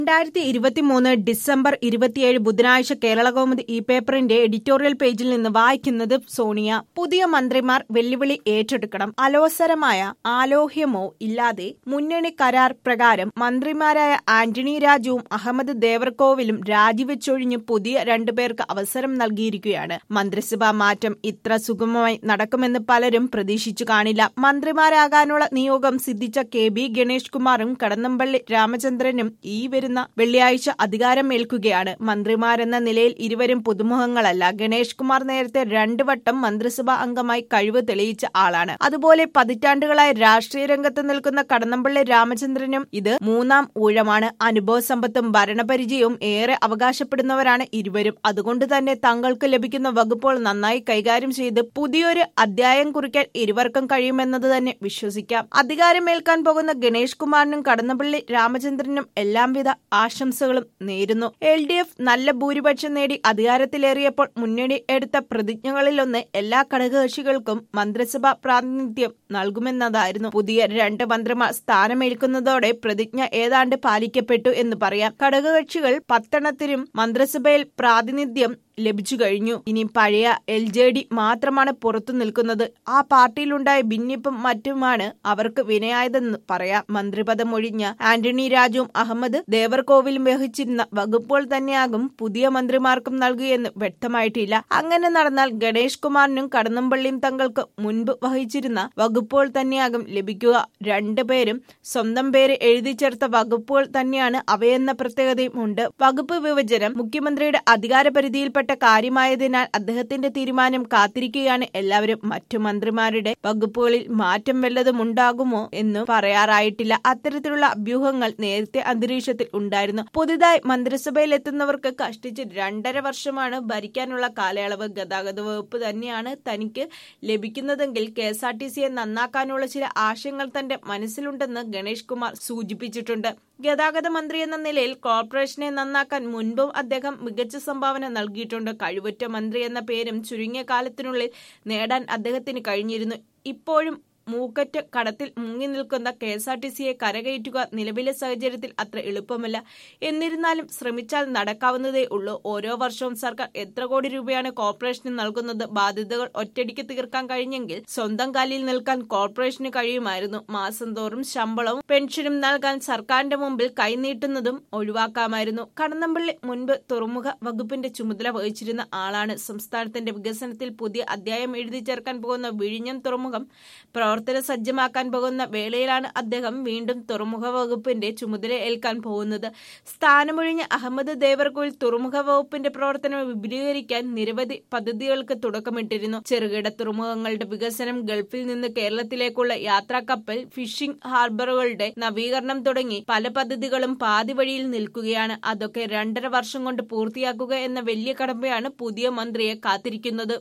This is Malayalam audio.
രണ്ടായിരത്തി ഇരുപത്തിമൂന്ന് ഡിസംബർ ഇരുപത്തിയേഴ് ബുധനാഴ്ച കേരളകൗമുദി ഈ പേപ്പറിന്റെ എഡിറ്റോറിയൽ പേജിൽ നിന്ന് വായിക്കുന്നത് സോണിയ പുതിയ മന്ത്രിമാർ വെല്ലുവിളി ഏറ്റെടുക്കണം അലോസരമായ ആലോഹ്യമോ ഇല്ലാതെ മുന്നണി കരാർ പ്രകാരം മന്ത്രിമാരായ ആന്റണി രാജുവും അഹമ്മദ് ദേവർകോവിലും രാജിവെച്ചൊഴിഞ്ഞ് പുതിയ രണ്ടുപേർക്ക് അവസരം നൽകിയിരിക്കുകയാണ് മന്ത്രിസഭാ മാറ്റം ഇത്ര സുഗമമായി നടക്കുമെന്ന് പലരും പ്രതീക്ഷിച്ചു കാണില്ല മന്ത്രിമാരാകാനുള്ള നിയോഗം സിദ്ധിച്ച കെ ബി ഗണേഷ് കുമാറും കടന്നമ്പള്ളി രാമചന്ദ്രനും ഈ വരുന്ന വെള്ളിയാഴ്ച അധികാരമേൽക്കുകയാണ് മന്ത്രിമാരെന്ന നിലയിൽ ഇരുവരും പുതുമുഖങ്ങളല്ല ഗണേഷ് കുമാർ നേരത്തെ രണ്ടു വട്ടം മന്ത്രിസഭാ അംഗമായി കഴിവ് തെളിയിച്ച ആളാണ് അതുപോലെ പതിറ്റാണ്ടുകളായി രാഷ്ട്രീയ രംഗത്ത് നിൽക്കുന്ന കടന്നമ്പള്ളി രാമചന്ദ്രനും ഇത് മൂന്നാം ഊഴമാണ് അനുഭവ സമ്പത്തും ഭരണപരിചയവും ഏറെ അവകാശപ്പെടുന്നവരാണ് ഇരുവരും അതുകൊണ്ട് തന്നെ തങ്ങൾക്ക് ലഭിക്കുന്ന വകുപ്പുകൾ നന്നായി കൈകാര്യം ചെയ്ത് പുതിയൊരു അധ്യായം കുറിക്കാൻ ഇരുവർക്കും കഴിയുമെന്നത് തന്നെ വിശ്വസിക്കാം അധികാരമേൽക്കാൻ പോകുന്ന ഗണേഷ് കുമാറിനും കടന്നപ്പള്ളി രാമചന്ദ്രനും എല്ലാംവിധ ആശംസകളും നേരുന്നു എൽ ഡി എഫ് നല്ല ഭൂരിപക്ഷം നേടി അധികാരത്തിലേറിയപ്പോൾ മുന്നണി എടുത്ത പ്രതിജ്ഞകളിലൊന്ന് എല്ലാ ഘടകകക്ഷികൾക്കും മന്ത്രിസഭാ പ്രാതിനിധ്യം നൽകുമെന്നതായിരുന്നു പുതിയ രണ്ട് മന്ത്രിമാർ സ്ഥാനമേൽക്കുന്നതോടെ പ്രതിജ്ഞ ഏതാണ്ട് പാലിക്കപ്പെട്ടു എന്ന് പറയാം ഘടകകക്ഷികൾ പത്തെണ്ണത്തിനും മന്ത്രിസഭയിൽ പ്രാതിനിധ്യം ലഭിച്ചു കഴിഞ്ഞു ഇനി പഴയ എൽ ജെ ഡി മാത്രമാണ് പുറത്തു നിൽക്കുന്നത് ആ പാർട്ടിയിലുണ്ടായ ഭിന്നിപ്പും മറ്റുമാണ് അവർക്ക് വിനയായതെന്ന് പറയാം മന്ത്രിപദം ഒഴിഞ്ഞ ആന്റണി രാജുവും അഹമ്മദ് ദേവർകോവിലും വഹിച്ചിരുന്ന വകുപ്പുകൾ തന്നെയാകും പുതിയ മന്ത്രിമാർക്കും നൽകുകയെന്ന് വ്യക്തമായിട്ടില്ല അങ്ങനെ നടന്നാൽ ഗണേഷ് കുമാറിനും കടന്നമ്പള്ളിയും തങ്ങൾക്ക് മുൻപ് വഹിച്ചിരുന്ന വകുപ്പുകൾ തന്നെയാകും ലഭിക്കുക രണ്ടുപേരും സ്വന്തം പേര് എഴുതി ചേർത്ത വകുപ്പുകൾ തന്നെയാണ് അവയെന്ന പ്രത്യേകതയും ഉണ്ട് വകുപ്പ് വിഭജനം മുഖ്യമന്ത്രിയുടെ അധികാരപരിധിയിൽപ്പെട്ട കാര്യമായതിനാൽ അദ്ദേഹത്തിന്റെ തീരുമാനം കാത്തിരിക്കുകയാണ് എല്ലാവരും മറ്റു മന്ത്രിമാരുടെ വകുപ്പുകളിൽ മാറ്റം വല്ലതും ഉണ്ടാകുമോ എന്ന് പറയാറായിട്ടില്ല അത്തരത്തിലുള്ള അഭ്യൂഹങ്ങൾ നേരത്തെ അന്തരീക്ഷത്തിൽ ഉണ്ടായിരുന്നു പുതുതായി മന്ത്രിസഭയിൽ എത്തുന്നവർക്ക് കഷ്ടിച്ച് രണ്ടര വർഷമാണ് ഭരിക്കാനുള്ള കാലയളവ് ഗതാഗത വകുപ്പ് തന്നെയാണ് തനിക്ക് ലഭിക്കുന്നതെങ്കിൽ കെ എസ് ആർ ടി സിയെ നന്നാക്കാനുള്ള ചില ആശയങ്ങൾ തന്റെ മനസ്സിലുണ്ടെന്ന് ഗണേഷ് കുമാർ സൂചിപ്പിച്ചിട്ടുണ്ട് ഗതാഗത മന്ത്രി എന്ന നിലയിൽ കോർപ്പറേഷനെ നന്നാക്കാൻ മുൻപും അദ്ദേഹം മികച്ച സംഭാവന നൽകിയിട്ടുണ്ട് കഴിവുറ്റ മന്ത്രി എന്ന പേരും ചുരുങ്ങിയ കാലത്തിനുള്ളിൽ നേടാൻ അദ്ദേഹത്തിന് കഴിഞ്ഞിരുന്നു ഇപ്പോഴും മൂക്കറ്റ കടത്തിൽ മുങ്ങി നിൽക്കുന്ന കെ എസ് ആർ ടി സിയെ കരകയറ്റുക നിലവിലെ സാഹചര്യത്തിൽ അത്ര എളുപ്പമല്ല എന്നിരുന്നാലും ശ്രമിച്ചാൽ നടക്കാവുന്നതേ ഉള്ളൂ ഓരോ വർഷവും സർക്കാർ എത്ര കോടി രൂപയാണ് കോർപ്പറേഷന് നൽകുന്നത് ബാധ്യതകൾ ഒറ്റയടിക്ക് തീർക്കാൻ കഴിഞ്ഞെങ്കിൽ സ്വന്തം കാലിൽ നിൽക്കാൻ കോർപ്പറേഷന് കഴിയുമായിരുന്നു മാസം തോറും ശമ്പളവും പെൻഷനും നൽകാൻ സർക്കാരിന്റെ മുമ്പിൽ കൈനീട്ടുന്നതും ഒഴിവാക്കാമായിരുന്നു കടന്നമ്പള്ളി മുൻപ് തുറമുഖ വകുപ്പിന്റെ ചുമതല വഹിച്ചിരുന്ന ആളാണ് സംസ്ഥാനത്തിന്റെ വികസനത്തിൽ പുതിയ അധ്യായം എഴുതി ചേർക്കാൻ പോകുന്ന വിഴിഞ്ഞം തുറമുഖം പ്രവർത്തന സജ്ജമാക്കാൻ പോകുന്ന വേളയിലാണ് അദ്ദേഹം വീണ്ടും തുറമുഖ വകുപ്പിന്റെ ചുമതല ഏൽക്കാൻ പോകുന്നത് സ്ഥാനമൊഴിഞ്ഞ അഹമ്മദ് ദേവർകോയിൽ തുറമുഖ വകുപ്പിന്റെ പ്രവർത്തനം വിപുലീകരിക്കാൻ നിരവധി പദ്ധതികൾക്ക് തുടക്കമിട്ടിരുന്നു ചെറുകിട തുറമുഖങ്ങളുടെ വികസനം ഗൾഫിൽ നിന്ന് കേരളത്തിലേക്കുള്ള യാത്രാ കപ്പൽ ഫിഷിംഗ് ഹാർബറുകളുടെ നവീകരണം തുടങ്ങി പല പദ്ധതികളും പാതി വഴിയിൽ നിൽക്കുകയാണ് അതൊക്കെ രണ്ടര വർഷം കൊണ്ട് പൂർത്തിയാക്കുക എന്ന വലിയ കടമ്പയാണ് പുതിയ മന്ത്രിയെ കാത്തിരിക്കുന്നത്